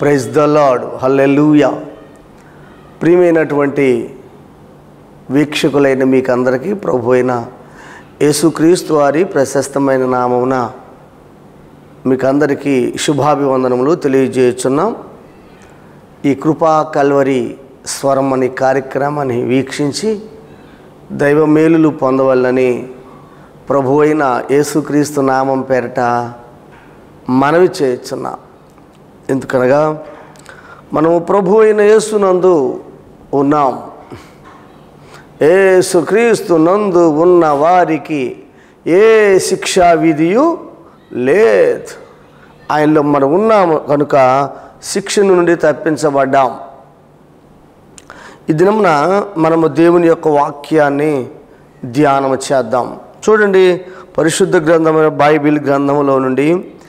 Praise the lord హల్లెలూయా ప్రియమైనటువంటి వీక్షకులైన మీకు అందరికీ ప్రభు అయిన యేసుక్రీస్తు వారి ప్రశస్తమైన నామమున మీకు అందరికీ శుభాభివందనములు తెలియజేస్తున్నాం ఈ కృపా కల్వరి స్వరం అనే కార్యక్రమాన్ని వీక్షించి దైవ మేలులు పొందవల్లని ప్రభు అయిన యేసుక్రీస్తు నామం పేరట మనవి చేస్తున్నాం ఎందుకనగా మనము ప్రభు అయిన యేసునందు ఉన్నాం యేసుక్రీస్తు నందు ఉన్న వారికి ఏ శిక్షా విధియు లేదు ఆయనలో మనం ఉన్నాము కనుక శిక్ష నుండి తప్పించబడ్డాం ఈ దినమున మనము దేవుని యొక్క వాక్యాన్ని ధ్యానం చేద్దాం చూడండి పరిశుద్ధ గ్రంథమైన బైబిల్ గ్రంథంలో నుండి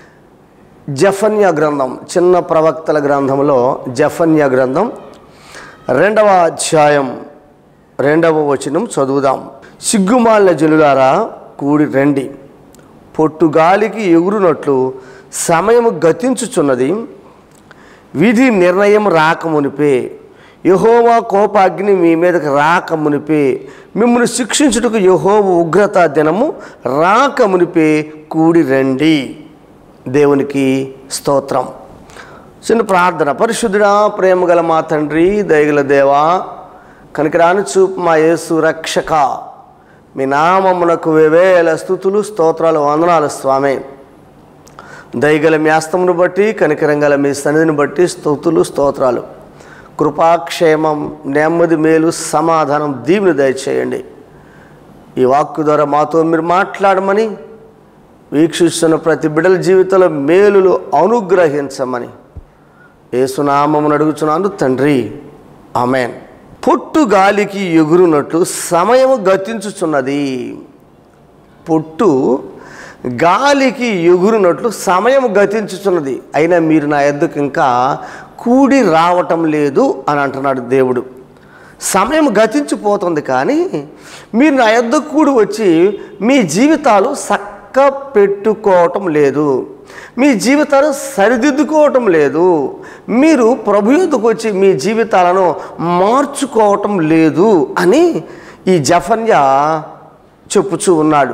జఫన్య గ్రంథం చిన్న ప్రవక్తల గ్రంథంలో జఫన్య గ్రంథం రెండవ అధ్యాయం రెండవ వచనం చదువుదాం సిగ్గుమాల జనులారా కూడి రండి పొట్టుగాలికి ఎగురునట్లు సమయము గతించుచున్నది విధి నిర్ణయం రాకమునిపే యహోవా కోపాగ్ని మీ మీదకి రాకమునిపే మిమ్మల్ని శిక్షించుటకు యహోవ ఉగ్రత దినము రాకమునిపే కూడి రండి దేవునికి స్తోత్రం చిన్న ప్రార్థన పరిశుద్ధుడా ప్రేమగల మా తండ్రి దయగల దేవా కనికరాని చూపు మా యేసు రక్షక మీ నామమునకు వేవేల స్థుతులు స్తోత్రాలు వందనాలు స్వామి దయగల మీ అస్తమును బట్టి కనికరంగల మీ సన్నిధిని బట్టి స్తోతులు స్తోత్రాలు కృపాక్షేమం నెమ్మది మేలు సమాధానం దీవుని దయచేయండి ఈ వాక్కు ద్వారా మాతో మీరు మాట్లాడమని వీక్షిస్తున్న ప్రతి బిడ్డల జీవితంలో మేలులు అనుగ్రహించమని ఏసునామమును అడుగుచున్నాను తండ్రి ఆమెన్ పొట్టు గాలికి ఎగురునట్లు సమయము గతించుచున్నది పొట్టు గాలికి ఎగురునట్లు సమయం గతించుచున్నది అయినా మీరు నా ఎద్దుకు ఇంకా కూడి రావటం లేదు అని అంటున్నాడు దేవుడు సమయం గతించిపోతుంది కానీ మీరు నా ఎద్దుకు కూడి వచ్చి మీ జీవితాలు చక్క పెట్టుకోవటం లేదు మీ జీవితాలు సరిదిద్దుకోవటం లేదు మీరు ప్రభు యొద్దకు వచ్చి మీ జీవితాలను మార్చుకోవటం లేదు అని ఈ జఫన్య చెప్పుచూ ఉన్నాడు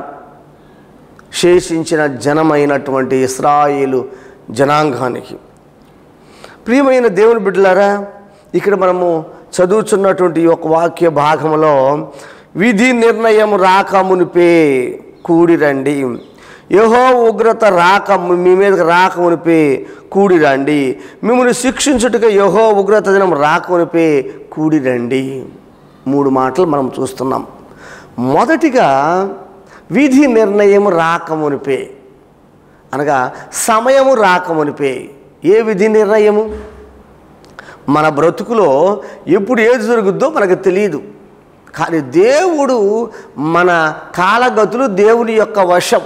శేషించిన జనమైనటువంటి ఇస్రాయేలు జనాంగానికి ప్రియమైన దేవుని బిడ్డలారా ఇక్కడ మనము చదువుతున్నటువంటి ఈ ఒక వాక్య భాగంలో విధి నిర్ణయం రాకమునిపే కూడి రండి యహో ఉగ్రత రాక మీ మీదకి రాకమునిపే కూడి రండి మిమ్మల్ని శిక్షించుటగా యహో ఉగ్రత దినం రాకమునిపే కూడి రండి మూడు మాటలు మనం చూస్తున్నాం మొదటిగా విధి నిర్ణయం రాకమునిపే అనగా సమయము రాకమునిపే ఏ విధి నిర్ణయము మన బ్రతుకులో ఎప్పుడు ఏది జరుగుద్దో మనకు తెలియదు కానీ దేవుడు మన కాలగతులు దేవుని యొక్క వశం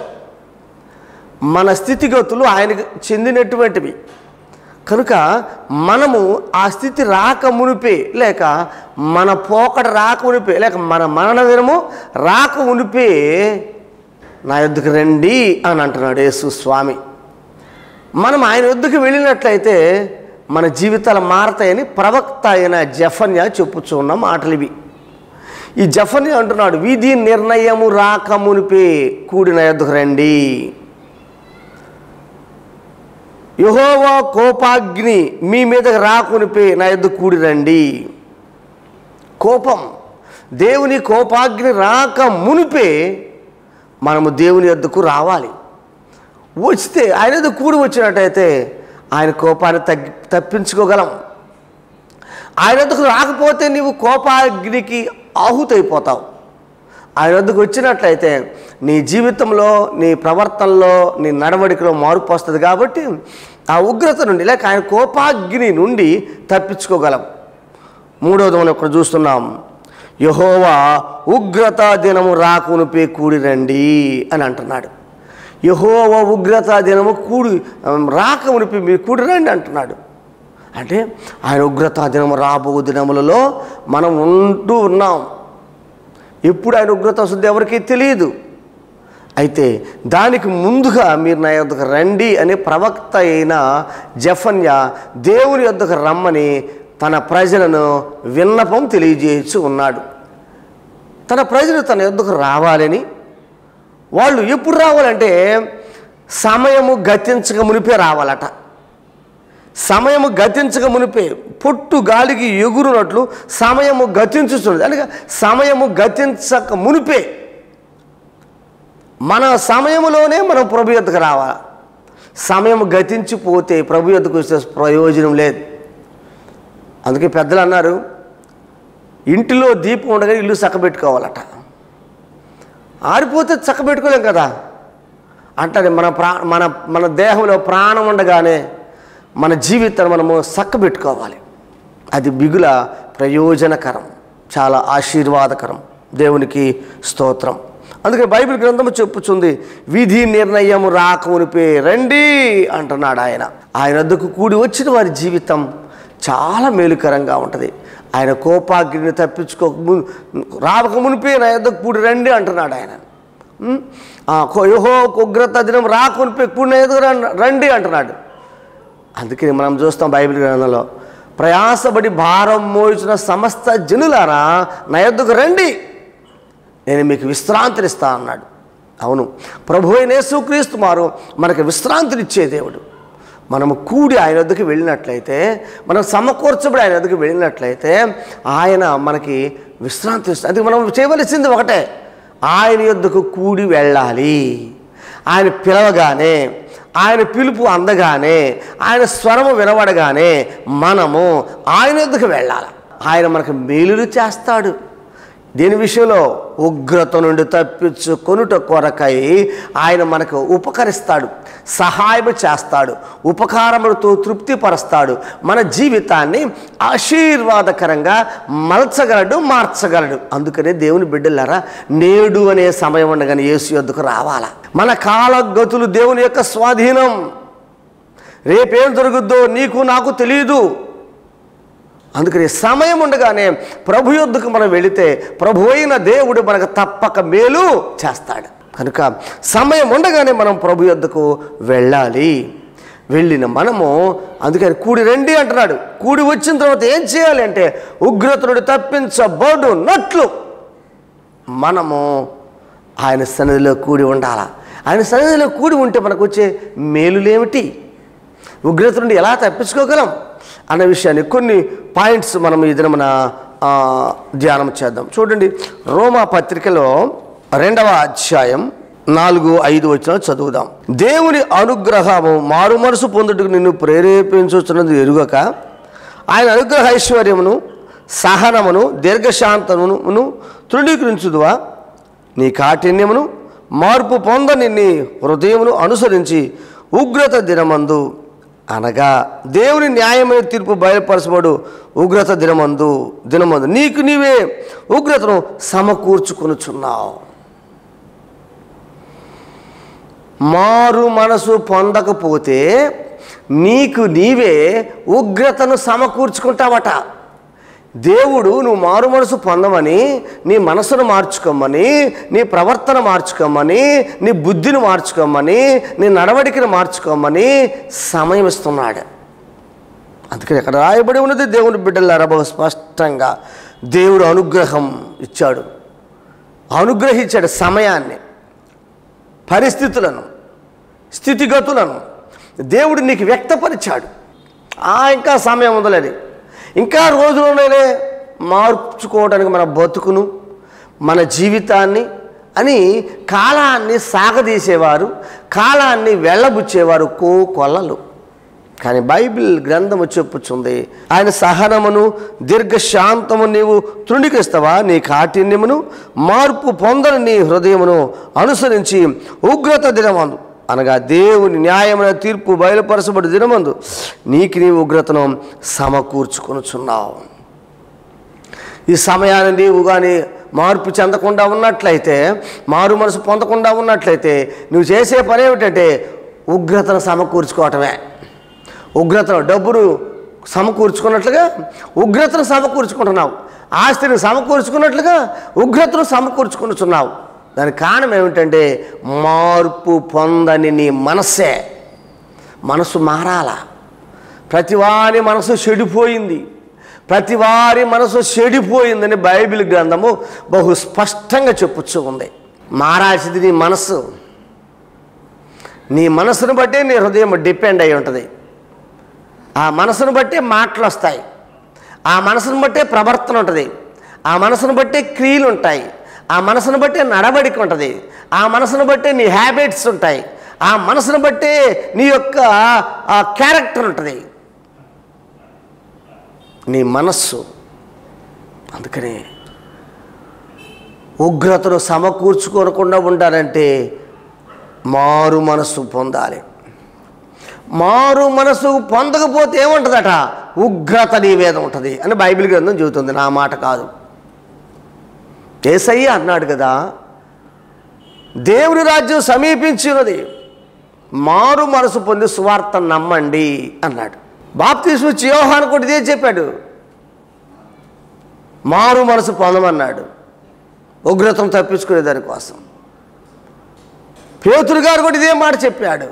మన స్థితిగతులు ఆయనకు చెందినటువంటివి కనుక మనము ఆ స్థితి రాక మునిపే లేక మన పోకడ రాక మునిపే లేక మన మరణ దినము రాక మునిపే నా యొద్దకు రండి అని అంటున్నాడు యేసు స్వామి మనం ఆయన యొద్దకు వెళ్ళినట్లయితే మన జీవితాలు మారతాయని ప్రవక్త అయిన జఫన్య చెప్పుచు ఉన్న మాటలు ఇవి ఈ జఫన్య అంటున్నాడు విధి నిర్ణయము రాక మునిపే కూడిన యొద్దకు రండి యహోవా కోపాగ్ని మీ మీదకి రాకునిపే నా యొద్ద కూడి రండి కోపం దేవుని కోపాగ్ని రాక మునిపే మనము దేవుని యొద్దకు రావాలి వస్తే ఆయన యొద్ద కూడి వచ్చినట్టయితే ఆయన కోపాన్ని తగ్గి తప్పించుకోగలం ఆయన వద్దకు రాకపోతే నీవు కోపాగ్నికి ఆహుతైపోతావు ఆయన వద్దకు వచ్చినట్లయితే నీ జీవితంలో నీ ప్రవర్తనలో నీ నడవడికలో మార్పు వస్తుంది కాబట్టి ఆ ఉగ్రత నుండి లేక ఆయన కోపాగ్ని నుండి తప్పించుకోగలం మూడవది మనం ఇక్కడ చూస్తున్నాం యహోవా ఉగ్రత దినము రాకునిపే కూడి రండి అని అంటున్నాడు యహోవ ఉగ్రత దినము కూడి రాకమునిపి మీరు కూడి రండి అంటున్నాడు అంటే ఆయన ఉగ్రత దినము రాబో దినములలో మనం ఉంటూ ఉన్నాం ఎప్పుడు ఆయన ఉగ్రత వస్తుంది ఎవరికీ తెలియదు అయితే దానికి ముందుగా మీరు నా యొద్దకు రండి అనే ప్రవక్త అయిన జఫన్య దేవుని యొద్దకు రమ్మని తన ప్రజలను విన్నపం తెలియజేయచ్చు ఉన్నాడు తన ప్రజలు తన యొద్దకు రావాలని వాళ్ళు ఎప్పుడు రావాలంటే సమయము గతించక మునిపే రావాలట సమయము గతించక మునిపే పొట్టు గాలికి ఎగురునట్లు సమయము గతించుతున్నది అనగా సమయము గతించక మునిపే మన సమయంలోనే మనం ప్రభు యొద్దకు రావాలి సమయం గతించిపోతే ప్రభు యొద్దకు వస్తే ప్రయోజనం లేదు అందుకే పెద్దలు అన్నారు ఇంటిలో దీపం ఉండగా ఇల్లు చక్కబెట్టుకోవాలట ఆరిపోతే చక్కబెట్టుకోలేం కదా అంటారు మన ప్రా మన మన దేహంలో ప్రాణం ఉండగానే మన జీవితాన్ని మనము చక్కబెట్టుకోవాలి అది బిగుల ప్రయోజనకరం చాలా ఆశీర్వాదకరం దేవునికి స్తోత్రం అందుకే బైబిల్ గ్రంథము చెప్పుచుంది విధి నిర్ణయము రాకమునిపే రండి అంటున్నాడు ఆయన ఆయన వద్దకు కూడి వచ్చిన వారి జీవితం చాలా మేలుకరంగా ఉంటుంది ఆయన కోపాగ్నిని తప్పించుకో ము- రావక మునిపే నా యొద్దకు కూడి రండి అంటున్నాడు ఆయన ఉం? ఆ, కో- యెహో ఉగ్రత దినం రాకునిపే కూడి నా ఎదుగు రండి అంటున్నాడు అందుకని మనం చూస్తాం బైబిల్ గ్రంథంలో ప్రయాసపడి భారం మోయించిన సమస్త జనులారా నా యొద్దకు రండి నేను మీకు విశ్రాంతినిస్తా అన్నాడు అవును ప్రభు అయిన యేసుక్రీస్తు మారు మనకు విశ్రాంతినిచ్చే దేవుడు మనము కూడి ఆయన వద్దకు వెళ్ళినట్లయితే మనం సమకూర్చబడి ఆయన వద్దకు వెళ్ళినట్లయితే ఆయన మనకి విశ్రాంతి ఇస్తుంది అది మనం చేయవలసింది ఒకటే ఆయన యొద్దకు కూడి వెళ్ళాలి ఆయన పిలవగానే ఆయన పిలుపు అందగానే ఆయన స్వరము వినబడగానే మనము ఆయన యొద్దకు వెళ్ళాలి ఆయన మనకు మేలులు చేస్తాడు దీని విషయంలో ఉగ్రత నుండి తప్పించుకొనుట కొరకై ఆయన మనకు ఉపకరిస్తాడు సహాయం చేస్తాడు ఉపకారములతో తృప్తిపరుస్తాడు మన జీవితాన్ని ఆశీర్వాదకరంగా మలచగలడు మార్చగలడు అందుకనే దేవుని బిడ్డలారా నేడు అనే సమయం ఉండగానే యేసు యొద్దకు రావాలా మన కాలగతులు దేవుని యొక్క స్వాధీనం రేపేం జరుగుద్దో నీకు నాకు తెలియదు అందుకని సమయం ఉండగానే ప్రభు యొద్దకు మనం వెళితే ప్రభు అయిన దేవుడు మనకు తప్పక మేలు చేస్తాడు కనుక సమయం ఉండగానే మనం ప్రభు యొద్దకు వెళ్ళాలి వెళ్ళిన మనము అందుకని కూడి రండి అంటున్నాడు కూడి వచ్చిన తర్వాత ఏం చేయాలి అంటే ఉగ్రతుడు తప్పించబడునట్లు మనము ఆయన సన్నిధిలో కూడి ఉండాల ఆయన సన్నిధిలో కూడి ఉంటే మనకు వచ్చే మేలులేమిటి ఉగ్రత నుండి ఎలా తప్పించుకోగలం అన్న విషయాన్ని కొన్ని పాయింట్స్ మనం ఈ దినమున ఆ, ధ్యానం చేద్దాం చూడండి రోమా పత్రికలో రెండవ అధ్యాయం నాలుగు ఐదు వచ్చిన చదువుదాం దేవుని అనుగ్రహము మారు మనసు పొందుటకు నిన్ను ప్రేరేపించుతున్నది ఎరుగక ఆయన అనుగ్రహ ఐశ్వర్యమును సహనమును దీర్ఘశాంతమును తృణీకరించుదువా నీ కాఠిన్యమును మార్పు పొందని నీ హృదయమును అనుసరించి ఉగ్రత దినమందు అనగా దేవుని న్యాయమైన తీర్పు బయలుపరచబడు ఉగ్రత దినమందు దినమందు నీకు నీవే ఉగ్రతను సమకూర్చుకొనుచున్నావు మారు మనసు పొందకపోతే నీకు నీవే ఉగ్రతను సమకూర్చుకుంటావట దేవుడు నువ్వు మారు మనసు పొందమని నీ మనసును మార్చుకోమని నీ ప్రవర్తన మార్చుకోమని నీ బుద్ధిని మార్చుకోమని నీ నడవడికను మార్చుకోమని సమయం ఇస్తున్నాడు అందుకని ఇక్కడ రాయబడి ఉన్నది దేవుని బిడ్డలారా బహు స్పష్టంగా దేవుడు అనుగ్రహం ఇచ్చాడు అనుగ్రహించాడు సమయాన్ని పరిస్థితులను స్థితిగతులను దేవుడు నీకు వ్యక్తపరిచాడు ఆ ఇంకా సమయం ఉందలేదు ఇంకా రోజులోనే మార్చుకోవడానికి మన బతుకును మన జీవితాన్ని అని కాలాన్ని సాగదీసేవారు కాలాన్ని వెళ్ళబుచ్చేవారు కో కొల్లలు కానీ బైబిల్ గ్రంథము చెప్పుచుంది ఆయన సహనమును దీర్ఘశాంతము నీవు తృణీకరిస్తావా నీ కాఠిన్యమును మార్పు పొందని నీ హృదయమును అనుసరించి ఉగ్రత దినమందు అనగా దేవుని న్యాయమైన తీర్పు బయలుపరచబడి దినమందు నీకు నీ ఉగ్రతను సమకూర్చుకొనుచున్నావు ఈ సమయాన్ని నీవు కానీ మార్పు చెందకుండా ఉన్నట్లయితే మారు మనసు పొందకుండా ఉన్నట్లయితే నువ్వు చేసే పని ఏమిటంటే ఉగ్రతను సమకూర్చుకోవటమే ఉగ్రతను డబ్బును సమకూర్చుకున్నట్లుగా ఉగ్రతను సమకూర్చుకుంటున్నావు ఆస్తిని సమకూర్చుకున్నట్లుగా ఉగ్రతను సమకూర్చుకుంటున్నావు దానికి కారణం ఏమిటంటే మార్పు పొందని నీ మనస్సే మనసు మారాల ప్రతివారి మనసు చెడిపోయింది ప్రతివారి మనసు చెడిపోయిందని బైబిల్ గ్రంథము బహు స్పష్టంగా చెప్పుచ్చు ఉంది మారాల్సింది నీ మనస్సు నీ మనసును బట్టే నీ హృదయం డిపెండ్ అయి ఉంటుంది ఆ మనసును బట్టే మాటలు వస్తాయి ఆ మనసును బట్టే ప్రవర్తన ఉంటుంది ఆ మనసును బట్టే క్రియలు ఉంటాయి ఆ మనసును బట్టే నడవడిక ఉంటుంది ఆ మనసును బట్టే నీ హ్యాబిట్స్ ఉంటాయి ఆ మనసును బట్టే నీ యొక్క ఆ క్యారెక్టర్ ఉంటుంది నీ మనస్సు అందుకనే ఉగ్రతను సమకూర్చుకోనకుండా ఉండాలంటే మారు మనసు పొందాలి మారు మనసు పొందకపోతే ఏముంటుందట ఉగ్రత నీ మీద ఉంటుంది అని బైబిల్ గ్రంథం చెబుతుంది నా మాట కాదు ఏసయ్య అన్నాడు కదా దేవుని రాజ్యం సమీపించి ఉన్నది మారు మనసు పొంది సువార్త నమ్మండి అన్నాడు బాప్తీసు చియోహాను కూడా ఇదే చెప్పాడు మారు మనసు పొందమన్నాడు ఉగ్రతను తప్పించుకునే దానికోసం పేతురు గారు కూడా ఇదే మాట చెప్పాడు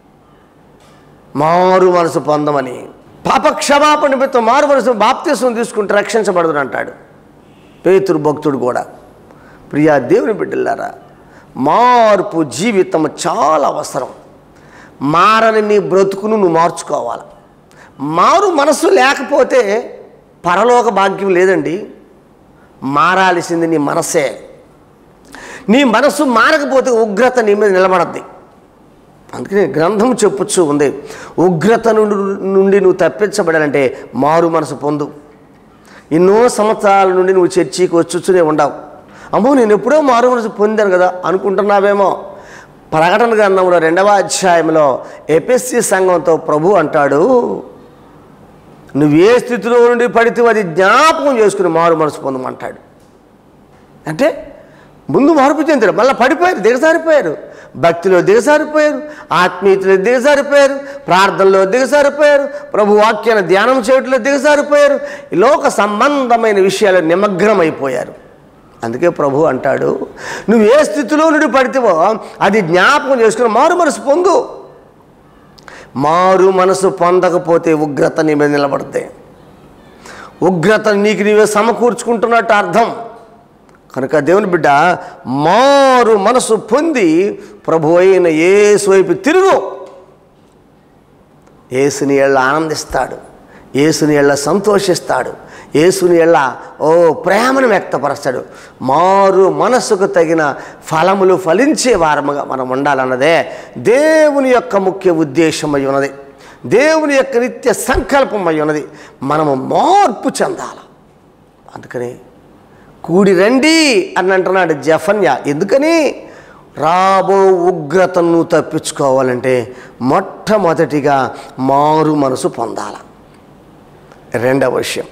మారు మనసు పొందమని పాప క్షమాపణ నిమిత్తం మారు మనసు బాప్తీసం తీసుకుంటే రక్షించబడదు అంటాడు పేతురు భక్తుడు కూడా ప్రియా దేవుని బిడ్డలారా మార్పు జీవితం చాలా అవసరం మారని నీ బ్రతుకును నువ్వు మార్చుకోవాలి మారు మనసు లేకపోతే పరలోక భాగ్యం లేదండి మారాల్సింది నీ మనసే నీ మనసు మారకపోతే ఉగ్రత నీ మీద నిలబడద్ది అందుకని గ్రంథం చెప్పుచ్చు ఉంది ఉగ్రత నుండి నుండి నువ్వు తప్పించబడాలంటే మారు మనసు పొందు ఎన్నో సంవత్సరాల నుండి నువ్వు చర్చికి వచ్చునే ఉండవు అమ్మో నేను ఎప్పుడో మారు మనసు పొందాను కదా అనుకుంటున్నావేమో ప్రకటన గ్రంథంలో రెండవ అధ్యాయంలో ఎపిఎస్సి సంఘంతో ప్రభు అంటాడు నువ్వు ఏ స్థితిలో నుండి పడితే అది జ్ఞాపకం చేసుకుని మారు మనసు పొందమంటాడు అంటే ముందు మార్పు చెందారు మళ్ళీ పడిపోయారు దిగజారిపోయారు భక్తిలో దిగజారిపోయారు ఆత్మీయతలో దిగజారిపోయారు ప్రార్థనలో దిగజారిపోయారు ప్రభు వాక్యాన్ని ధ్యానం చేయడంలో దిగజారిపోయారు ఈ లోక సంబంధమైన విషయాలు నిమగ్నమైపోయారు అందుకే ప్రభు అంటాడు నువ్వు ఏ స్థితిలో నుండి పడితేవో అది జ్ఞాపకం చేసుకుని మారు మనసు పొందు మారు మనసు పొందకపోతే ఉగ్రత నీ మీద నిలబడతాయి ఉగ్రత నీకు నీవే సమకూర్చుకుంటున్నట్టు అర్థం కనుక దేవుని బిడ్డ మారు మనసు పొంది ప్రభు అయిన ఏసు వైపు తిరుగు ఏసుని ఎళ్ళ ఆనందిస్తాడు ఏసుని ఎళ్ళ సంతోషిస్తాడు ఏసుని ఎళ్ళ ఓ ప్రేమను వ్యక్తపరుస్తాడు మారు మనసుకు తగిన ఫలములు ఫలించే వారముగా మనం ఉండాలన్నదే దేవుని యొక్క ముఖ్య ఉద్దేశమై ఉన్నది దేవుని యొక్క నిత్య సంకల్పమై ఉన్నది మనము మార్పు చెందాలి అందుకని కూడి రండి అని అంటున్నాడు జఫన్యా ఎందుకని రాబో ఉగ్రతను తప్పించుకోవాలంటే మొట్టమొదటిగా మారు మనసు పొందాల రెండవ విషయం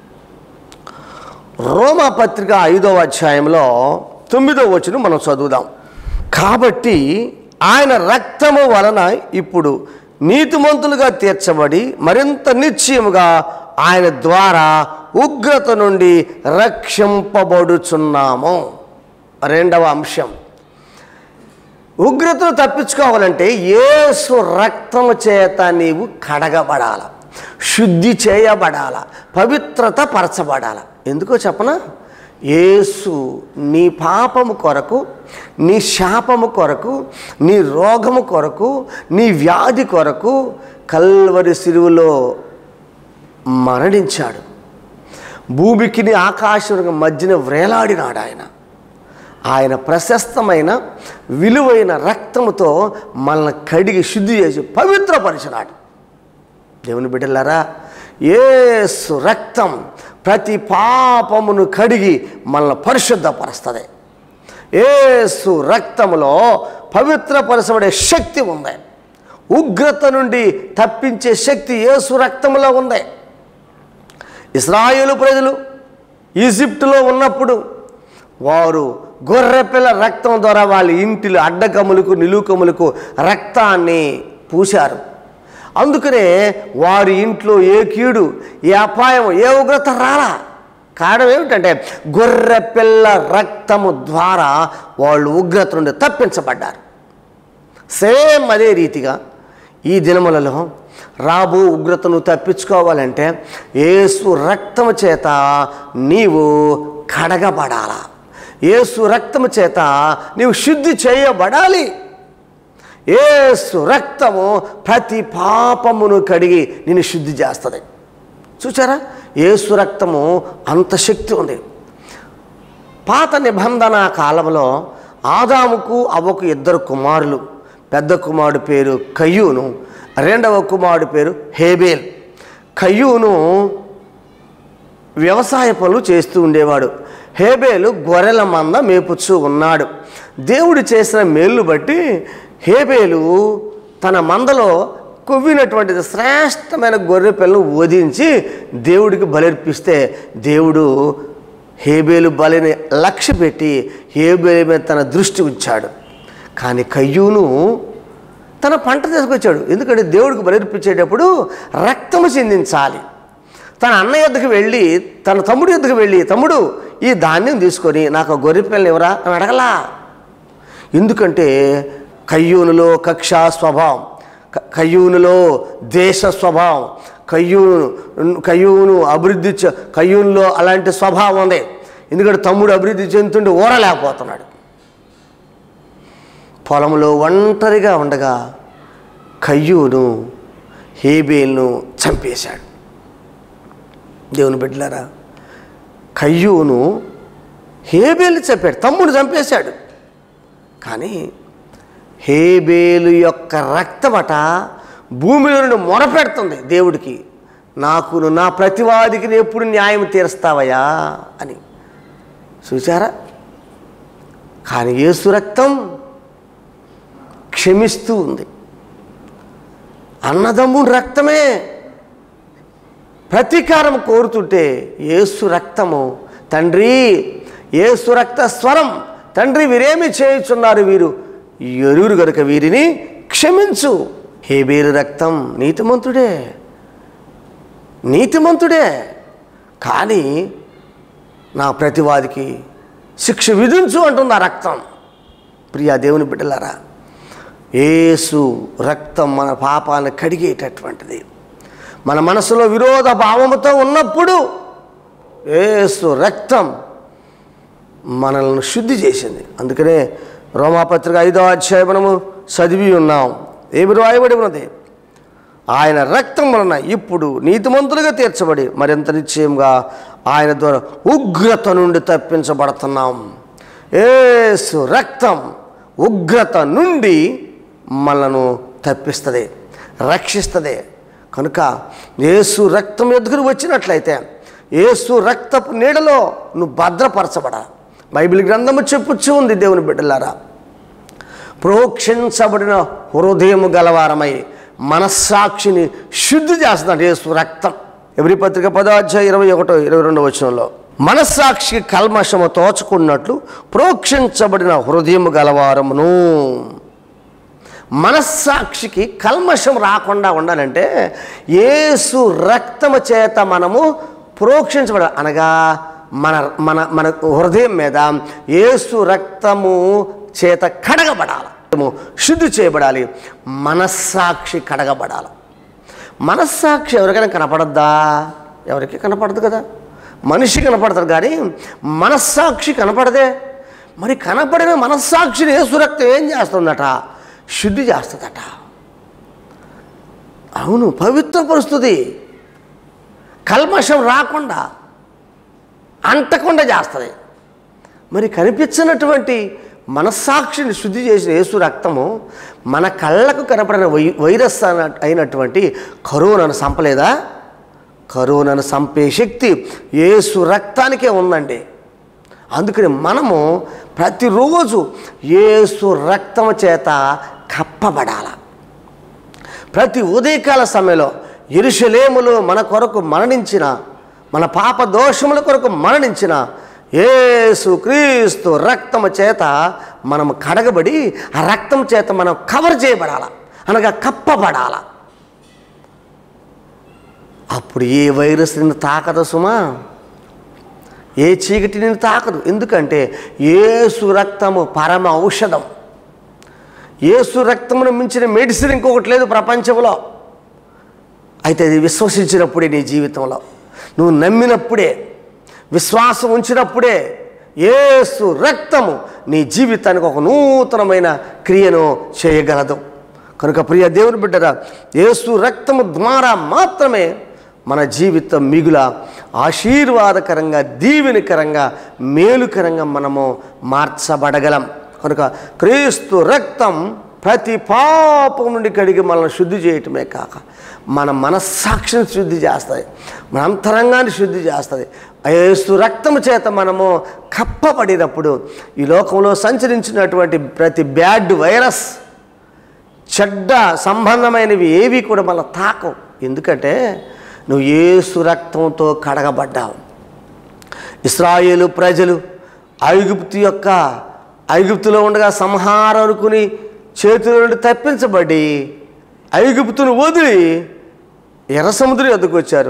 రోమా పత్రిక ఐదవ అధ్యాయంలో తొమ్మిదవ వచనం మనం చదువుదాం కాబట్టి ఆయన రక్తము వలన ఇప్పుడు నీతిమంతులుగా తీర్చబడి మరింత నిశ్చయముగా ఆయన ద్వారా ఉగ్రత నుండి రక్షింపబడుచున్నాము రెండవ అంశం ఉగ్రతను తప్పించుకోవాలంటే యేసు రక్తము చేత నీవు కడగబడాల శుద్ధి చేయబడాల పవిత్రత పరచబడాల ఎందుకో చెప్పనా యేసు నీ పాపము కొరకు నీ శాపము కొరకు నీ రోగము కొరకు నీ వ్యాధి కొరకు కల్వరి సిలువలో మరణించాడు భూమికిని ఆకాశం మధ్యన వ్రేలాడినాడు ఆయన ఆయన ప్రశస్తమైన విలువైన రక్తముతో మనల్ని కడిగి శుద్ధి చేసి పవిత్రపరిచినాడు దేవుని బిడ్డలారా ఏసు రక్తం ప్రతి పాపమును కడిగి మనల్ని పరిశుద్ధపరుస్తుంది ఏసు రక్తములో పవిత్రపరచబడే శక్తి ఉంది ఉగ్రత నుండి తప్పించే శక్తి ఏసు రక్తములో ఉంది ఇస్రాయేలు ప్రజలు ఈజిప్టులో ఉన్నప్పుడు వారు గొర్రెపిల్ల రక్తం ద్వారా వాళ్ళ ఇంటిలో అడ్డకములకు నిలుకములకు రక్తాన్ని పూశారు అందుకనే వారి ఇంట్లో ఏ కీడు ఏ అపాయం ఏ ఉగ్రత రాలా కారణం ఏమిటంటే గొర్రె పిల్ల రక్తము ద్వారా వాళ్ళు ఉగ్రత నుండి తప్పించబడ్డారు సేమ్ అదే రీతిగా ఈ దినములలో రాబో ఉగ్రతను తప్పించుకోవాలంటే ఏసు రక్తము చేత నీవు కడగబడాలా ఏసు రక్తము చేత నీవు శుద్ధి చేయబడాలి ఏసు రక్తము ప్రతి పాపమును కడిగి నిన్ను శుద్ధి చేస్తుంది చూసారా ఏసు రక్తము అంత శక్తి ఉంది పాత నిబంధన కాలంలో ఆదాముకు అవ్వకు ఇద్దరు కుమారులు పెద్ద కుమారుడు పేరు కయ్యూను రెండవ కుమారుడు పేరు హేబేల్ కయ్యూను వ్యవసాయ పనులు చేస్తూ ఉండేవాడు హేబేలు గొర్రెల మంద మేపుచ్చు ఉన్నాడు దేవుడు చేసిన మేలు బట్టి హేబేలు తన మందలో కొవ్వినటువంటిది శ్రేష్టమైన గొర్రె పిల్లను వధించి దేవుడికి బలర్పిస్తే దేవుడు హేబేలు బలిని లక్ష్య పెట్టి హేబేలు మీద తన దృష్టి ఉంచాడు కానీ కయ్యూను తన పంట తీసుకొచ్చాడు ఎందుకంటే దేవుడికి బలిర్పించేటప్పుడు రక్తము చెందించాలి తన అన్న యొద్దకు వెళ్ళి తన తమ్ముడి యొద్దకు వెళ్ళి తమ్ముడు ఈ ధాన్యం తీసుకొని నాకు ఆ గొర్రె పిల్లని ఎవరా అని అడగలా ఎందుకంటే కయ్యూనులో కక్ష స్వభావం క- కయ్యూనులో దేశ స్వభావం కయ్యూను కయ్యూను అభివృద్ధి చె- కయ్యూనులో అలాంటి స్వభావం ఉంది ఎందుకంటే తమ్ముడు అభివృద్ధి చెందుతుంటే ఊరలేకపోతున్నాడు పొలంలో ఒంటరిగా ఉండగా కయ్యూను హేబేల్ను చంపేశాడు దేవుని బిడ్డలారా కయ్యూను హేబేలు చంపాడు తమ్ముడు చంపేశాడు కానీ హేబేలు యొక్క రక్తమట భూమిలో నుండి మొరపెడుతుంది దేవుడికి నాకును నా ప్రతివాదికి నేను ఎప్పుడు న్యాయం తీరుస్తావయ్యా అని చూసారా కానీ యేసు రక్తం క్షమిస్తూ ఉంది అన్నదమ్ముని రక్తమే ప్రతీకారం కోరుతుంటే ఏసు రక్తము తండ్రి ఏసు రక్త స్వరం తండ్రి వీరేమి చేయుచున్నారు వీరు ఎరువురు గనుక వీరిని క్షమించు హేబేలు రక్తం నీతిమంతుడే నీతిమంతుడే కానీ నా ప్రతివాదికి శిక్ష విధించు అంటుంది ఆ రక్తం ప్రియా దేవుని బిడ్డలారా ఏసు రక్తం మన పాపాలను కడిగేటటువంటిది మన మనసులో విరోధ భావముతో ఉన్నప్పుడు ఏసు రక్తం మనల్ని శుద్ధి చేసింది అందుకనే రోమాపత్రిక ఐదో అధ్యాయం మనము చదివి ఉన్నాం ఏమి రాయబడి ఉన్నది ఆయన రక్తం వలన ఇప్పుడు నీతిమంతులుగా తీర్చబడి మరింత నిశ్చయంగా ఆయన ద్వారా ఉగ్రత నుండి తప్పించబడుతున్నాం ఏసు రక్తం ఉగ్రత నుండి మనను తప్పిస్తుంది రక్షిస్తుంది కనుక ఏసు రక్తం ఎదుగురు వచ్చినట్లయితే ఏసు రక్తపు నీడలో నువ్వు భద్రపరచబడ బైబిల్ గ్రంథము చెప్పుచ్చు ఉంది దేవుని బిడ్డలారా ప్రోక్షించబడిన హృదయము గలవారమై మనస్సాక్షిని శుద్ధి చేస్తున్నాడు యేసు రక్తం ఎవరి పత్రిక పదాధ్యాయ ఇరవై ఒకటో ఇరవై రెండో వచనంలో మనస్సాక్షి కల్మషము తోచుకున్నట్లు ప్రోక్షించబడిన హృదయము గలవారమును మనస్సాక్షికి కల్మషం రాకుండా ఉండాలంటే యేసు రక్తము చేత మనము ప్రోక్షించబడ అనగా మన మన మన హృదయం మీద యేసు రక్తము చేత కడగబడాలి శుద్ధి చేయబడాలి మనస్సాక్షి కడగబడాలి మనస్సాక్షి ఎవరికైనా కనపడద్దా ఎవరికి కనపడదు కదా మనిషి కనపడతారు కానీ మనస్సాక్షి కనపడదే మరి కనపడిన మనస్సాక్షిని యేసు రక్తం ఏం చేస్తుందట శుద్ధి చేస్తుందట అవును పవిత్రపరుస్తుంది కల్మషం రాకుండా అంటకుండా చేస్తుంది మరి కనిపించినటువంటి మనస్సాక్షిని శుద్ధి చేసిన యేసు రక్తము మన కళ్ళకు కనపడిన వై వైరస్ అన- అయినటువంటి కరోనాను చంపలేదా కరోనాను చంపే శక్తి యేసు రక్తానికే ఉందండి అందుకని మనము ప్రతిరోజు యేసు రక్తము చేత కప్పబడాల ప్రతి ఉదయకాల సమయంలో ఎరుషలేములో మన కొరకు మరణించిన మన పాప దోషముల కొరకు మరణించిన యేసు క్రీస్తు రక్తము చేత మనం కడగబడి ఆ రక్తం చేత మనం కవర్ చేయబడాల అనగా కప్పబడాల అప్పుడు ఏ వైరస్ నిన్ను తాకదు సుమా ఏ చీకటి నేను తాకదు ఎందుకంటే ఏసు రక్తము పరమ ఔషధం ఏసు రక్తమును మించిన మెడిసిన్ ఇంకొకటి లేదు ప్రపంచంలో అయితే అది విశ్వసించినప్పుడే నీ జీవితంలో నువ్వు నమ్మినప్పుడే విశ్వాసం ఉంచినప్పుడే ఏసు రక్తము నీ జీవితానికి ఒక నూతనమైన క్రియను చేయగలదు కనుక ప్రియ దేవుని బిడ్డరా ఏసు రక్తము ద్వారా మాత్రమే మన జీవితం మిగుల ఆశీర్వాదకరంగా దీవెనకరంగా మేలుకరంగా మనము మార్చబడగలం కనుక క్రీస్తు రక్తం ప్రతి పాపం నుండి కడిగి మనల్ని శుద్ధి చేయటమే కాక మన మనస్సాక్షిని శుద్ధి చేస్తుంది మన అంతరంగాన్ని శుద్ధి చేస్తుంది యేసు రక్తము చేత మనము కప్పబడినప్పుడు ఈ లోకంలో సంచరించినటువంటి ప్రతి బ్యాడ్ వైరస్ చెడ్డ సంబంధమైనవి ఏవి కూడా మన తాకం ఎందుకంటే నువ్వు ఏసు రక్తంతో కడగబడ్డావు ఇస్రాయేలు ప్రజలు ఐగుప్తు యొక్క ఐగుప్తులో ఉండగా సంహారం అనుకుని చేతుల నుండి తప్పించబడి ఐగుప్తును వదిలి ఎర్ర సముద్రం ఎద్దుకు వచ్చారు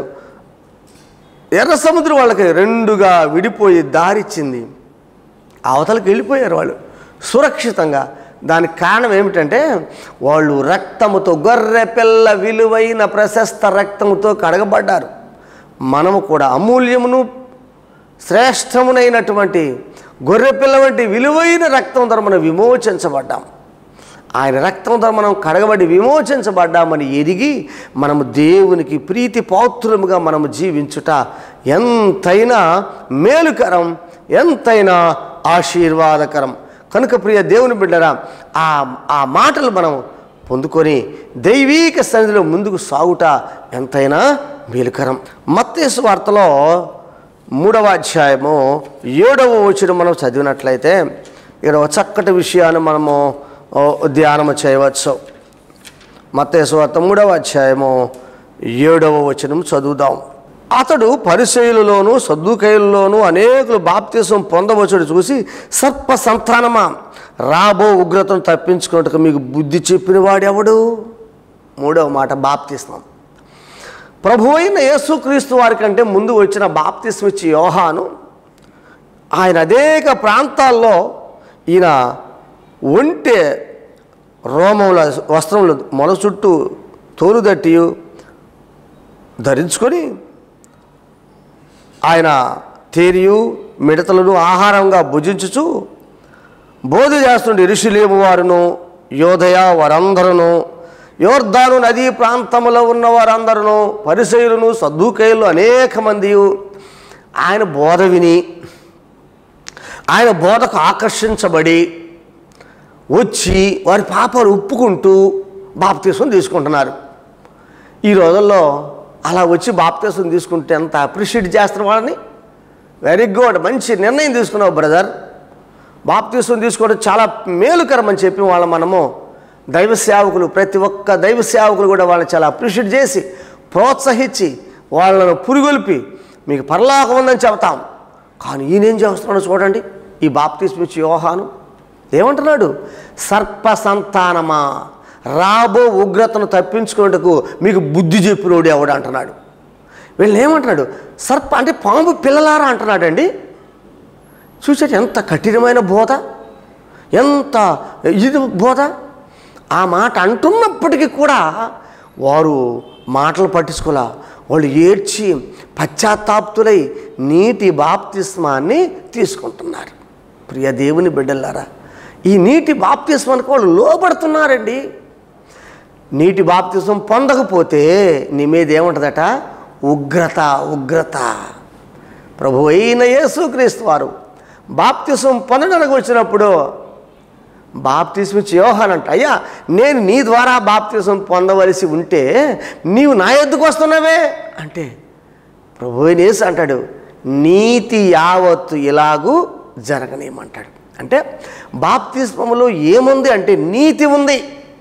ఎర్ర సముద్రం వాళ్ళకి రెండుగా విడిపోయి దారిచ్చింది అవతలకి వెళ్ళిపోయారు వాళ్ళు సురక్షితంగా దానికి కారణం ఏమిటంటే వాళ్ళు రక్తముతో గొర్రె పిల్ల విలువైన ప్రశస్త రక్తముతో కడగబడ్డారు మనము కూడా అమూల్యమును శ్రేష్టమునైనటువంటి గొర్రెపిల్ల వంటి విలువైన రక్తం ద్వారా మనం విమోచించబడ్డాం ఆయన రక్తం ద్వారా మనం కడగబడి విమోచించబడ్డామని ఎరిగి మనము దేవునికి ప్రీతి పాత్రముగా మనము జీవించుట ఎంతైనా మేలుకరం ఎంతైనా ఆశీర్వాదకరం కనుక ప్రియ దేవుని బిడ్డరా ఆ ఆ మాటలు మనం పొందుకొని దైవీక సన్నిధిలో ముందుకు సాగుట ఎంతైనా మేలుకరం మత్తేసు వార్తలో మూడవ అధ్యాయము ఏడవ వచ్చిన మనం చదివినట్లయితే ఇక్కడ ఒక చక్కటి విషయాన్ని మనము ఓ, ధ్యానము చేయవచ్చు మత్తేసు వార్త మూడవ అధ్యాయము ఏడవ వచనం చదువుదాం అతడు పరిచయులలోను సద్దుకైలలోను అనేకులు బాప్తీసం పొందవచ్చుడు చూసి సర్ప సంతానమా రాబో ఉగ్రతను తప్పించుకున్నట్టుగా మీకు బుద్ధి చెప్పిన వాడెవడు మూడవ మాట బాప్తిస్మం ప్రభు అయిన యేసుక్రీస్తు వారి కంటే ముందు వచ్చిన బాప్తిస్మ ఇచ్చి యోహాను ఆయన అనేక ప్రాంతాల్లో ఈయన ఒంటె రోమముల వస్త్రములు మొల చుట్టూ తోలుదట్టి ధరించుకొని ఆయన తేరియు మిడతలను ఆహారంగా భుజించుచు బోధ చేస్తుండే ఋషులేము వారును యోధయ వారందరూ యోర్ధాను నదీ ప్రాంతంలో ఉన్న వారందరూ పరిసయులను సద్దుకైలు అనేక మంది ఆయన బోధ విని ఆయన బోధకు ఆకర్షించబడి వచ్చి వారి పాపాలు ఒప్పుకుంటూ బాప్తీసం తీసుకుంటున్నారు ఈ రోజుల్లో అలా వచ్చి బాప్తీసం తీసుకుంటే ఎంత అప్రిషియేట్ చేస్తున్న వాళ్ళని వెరీ గుడ్ మంచి నిర్ణయం తీసుకున్నావు బ్రదర్ బాప్తీసం తీసుకోవడం చాలా మేలుకరం అని చెప్పి వాళ్ళ మనము దైవ సేవకులు ప్రతి ఒక్క దైవ సేవకులు కూడా వాళ్ళని చాలా అప్రిషియేట్ చేసి ప్రోత్సహించి వాళ్ళను పురుగొల్పి మీకు పరలోకం ఉందని చెబుతాం కానీ ఈయనేం చేస్తున్నాడు చూడండి ఈ బాప్తీసం ఇచ్చి యోహాను ఏమంటున్నాడు సర్ప సంతానమా రాబో ఉగ్రతను తప్పించుకునేందుకు మీకు బుద్ధి చెప్పినోడు ఎవడు అంటున్నాడు వీళ్ళు ఏమంటున్నాడు సర్ప అంటే పాము పిల్లలారా అంటున్నాడండి చూసాడు ఎంత కఠినమైన బోధ ఎంత ఇది బోధ ఆ మాట అంటున్నప్పటికీ కూడా వారు మాటలు పట్టించుకోలే వాళ్ళు ఏడ్చి పశ్చాత్తాప్తులై నీటి బాప్తిస్మాన్ని తీసుకుంటున్నారు ప్రియ దేవుని బిడ్డలారా ఈ నీటి బాప్తిస్మానికి వాళ్ళు లోపడుతున్నారండి నీటి బాప్తిసం పొందకపోతే నీ మీద ఏముంటుందట ఉగ్రత ఉగ్రత ప్రభు అయిన యేసుక్రీస్తు వారు బాప్తిసం పొందడానికి వచ్చినప్పుడు బాప్తిసం ఇచ్చి యోహానంట అయ్యా నేను నీ ద్వారా బాప్తిసం పొందవలసి ఉంటే నీవు నా ఎద్దుకు వస్తున్నావే అంటే ప్రభు అయిన యేసు అంటాడు నీతి యావత్తు ఇలాగూ జరగనేమంటాడు అంటే బాప్తిస్మములో ఏముంది అంటే నీతి ఉంది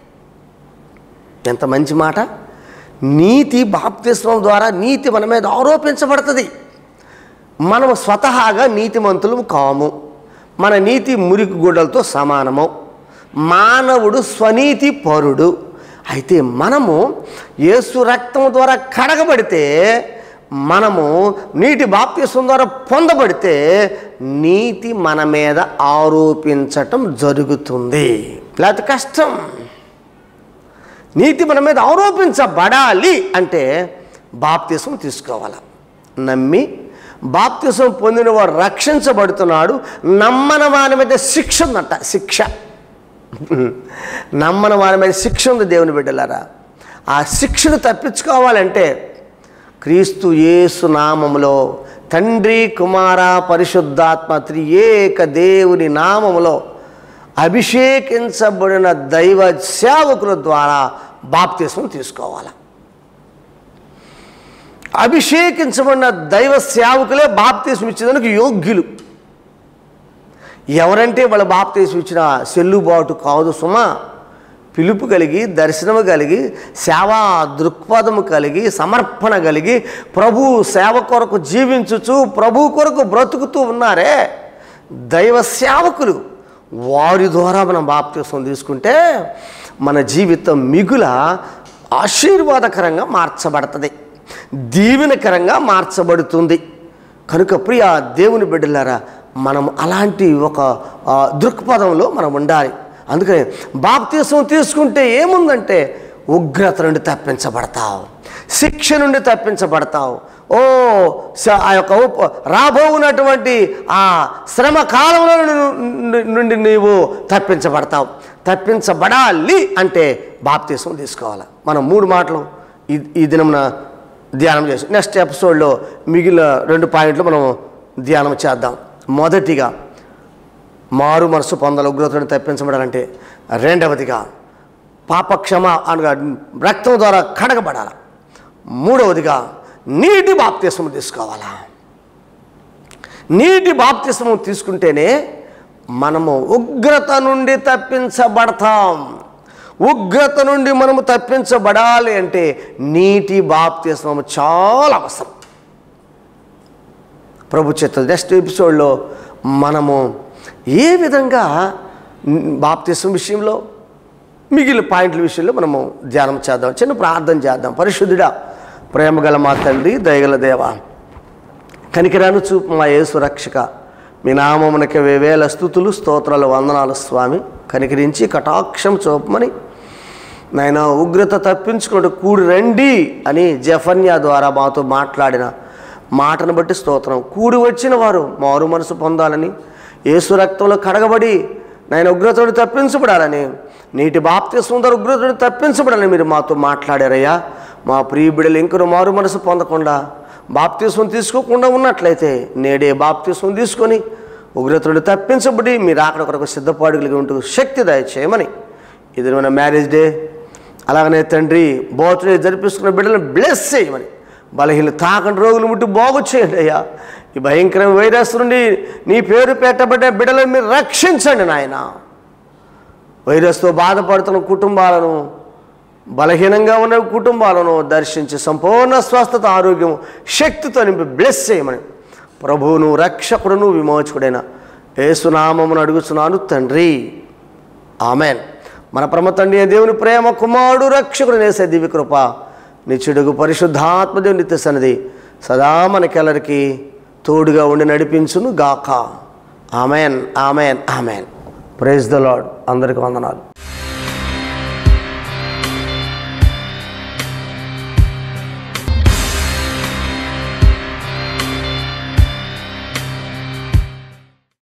ఎంత మంచి మాట నీతి బాప్తిస్మం ద్వారా నీతి మన మీద ఆరోపించబడుతుంది మనం స్వతహాగా నీతిమంతులు కాము మన నీతి మురికి గుడ్డలతో సమానము మానవుడు స్వనీతి పరుడు అయితే మనము యేసు రక్తం ద్వారా కడగబడితే మనము నీటి బాప్తిసం ద్వారా పొందబడితే నీతి మన మీద ఆరోపించటం జరుగుతుంది లేకపోతే కష్టం నీతి మన మీద ఆరోపించబడాలి అంటే బాప్తిసం తీసుకోవాలి నమ్మి బాప్తిసం పొందిన వాడు రక్షించబడుతున్నాడు నమ్మని వాని మీద శిక్ష ఉందంట శిక్ష నమ్మని వారి మీద శిక్ష ఉంది దేవుని బిడ్డలారా ఆ శిక్షను తప్పించుకోవాలంటే క్రీస్తు యేసు నామములో తండ్రి కుమార పరిశుద్ధాత్మ త్రియేక దేవుని నామములో అభిషేకించబడిన దైవ సేవకుల ద్వారా బాప్తిసం తీసుకోవాలి అభిషేకించబడిన దైవ సేవకులే బాప్తీసం ఇచ్చేదానికి యోగ్యులు ఎవరంటే వాళ్ళ బాప్తీసం ఇచ్చిన చెల్లుబాటు కాదు సుమా పిలుపు కలిగి దర్శనము కలిగి సేవా దృక్పథము కలిగి సమర్పణ కలిగి ప్రభు సేవ కొరకు జీవించుచు ప్రభు కొరకు బ్రతుకుతూ ఉన్నారే దైవ సేవకులు వారి ద్వారా మనం బాప్తీసం తీసుకుంటే మన జీవితం మిగుల ఆశీర్వాదకరంగా మార్చబడుతుంది దీవెనకరంగా మార్చబడుతుంది కనుక ప్రియ దేవుని బిడ్డలారా మనం అలాంటి ఒక ఆ, దృక్పథంలో మనం ఉండాలి అందుకని బాప్తీసం తీసుకుంటే ఏముందంటే ఉగ్రత నుండి తప్పించబడతావు శిక్ష నుండి తప్పించబడతావు ఓ స- ఆ యొక్క ఉప- రాబోవున్నటువంటి ఆ శ్రమ కాలంలో ను- నుండి నీవు తప్పించబడతావు తప్పించబడాలి అంటే బాప్తీసం తీసుకోవాలి మనం మూడు మాటలు ఈ ఈ దినమున ధ్యానం చేస్తాం నెక్స్ట్ ఎపిసోడ్లో మిగిలిన రెండు పాయింట్లు మనం ధ్యానం చేద్దాం మొదటిగా మారు మనసు పొందాలి ఉగ్రతను తప్పించబడాలంటే రెండవదిగా పాపక్షమ అనగా రక్తం ద్వారా కడగబడాలి మూడవదిగా నీటి బాప్తిస్మం తీసుకోవాలా నీటి బాప్తిస్మం తీసుకుంటేనే మనము ఉగ్రత నుండి తప్పించబడతాం ఉగ్రత నుండి మనము తప్పించబడాలి అంటే నీటి బాప్తిస్మం చాలా అవసరం ప్రభు చిత్త నెక్స్ట్ ఎపిసోడ్లో మనము ఏ విధంగా బాప్తిసం విషయంలో మిగిలిన పాయింట్ల విషయంలో మనము ధ్యానం చేద్దాం చిన్న ప్రార్థన చేద్దాం పరిశుద్ధుడా ప్రేమగల మా తండ్రి దయగల దేవ కనికిరాను చూపు మా యేసు రక్షక మీ నామమునకి వేవేల స్థుతులు స్తోత్రాలు వందనాలు స్వామి కనికరించి కటాక్షం చూపమని నాయన ఉగ్రత తప్పించుకుంటూ కూడి రండి అని జఫన్యా ద్వారా మాతో మాట్లాడిన మాటను బట్టి స్తోత్రం కూడి వచ్చిన వారు మారు మనసు పొందాలని యేసు రక్తంలో కడగబడి నాయన ఉగ్రతను తప్పించబడాలని నీటి బాప్తి సుందర ఉగ్రతను తప్పించబడాలని మీరు మాతో మాట్లాడారయ్యా మా ప్రియ బిడ్డలు ఇంకను మారు మనసు పొందకుండా బాప్తీసం తీసుకోకుండా ఉన్నట్లయితే నేడే బాప్తీసం తీసుకొని ఉగ్రతను తప్పించబడి మీరు అక్కడ కొరకు సిద్ధపాటు కలిగి ఉంటూ శక్తి దయచేయమని ఇది మన మ్యారేజ్ డే అలాగనే తండ్రి బర్త్డే జరిపిస్తున్న బిడ్డలను బ్లెస్ చేయమని బలహీన తాకండి రోగులు ముట్టి బాగు చేయండి అయ్యా ఈ భయంకర వైరస్ నుండి నీ పేరు పెట్టబడ్డ బిడ్డలను మీరు రక్షించండి నాయన వైరస్తో బాధపడుతున్న కుటుంబాలను బలహీనంగా ఉన్న కుటుంబాలను దర్శించి సంపూర్ణ స్వస్థత ఆరోగ్యం శక్తితో నింపి బ్లెస్ చేయమని ప్రభువును రక్షకుడును విమోచకుడైన ఏసునామమును అడుగుతున్నాను తండ్రి ఆమెన్ మన పరమ తండ్రి అయిన దేవుని ప్రేమ కుమారుడు రక్షకుడు నేసే దివ్య కృప నిత్యుడుగు పరిశుద్ధాత్మ దేవుని నిత్య సన్నిధి సదా మనకెల్లరికి తోడుగా ఉండి నడిపించును గాక amen amen amen praise the Lord అందరికి వందనాలు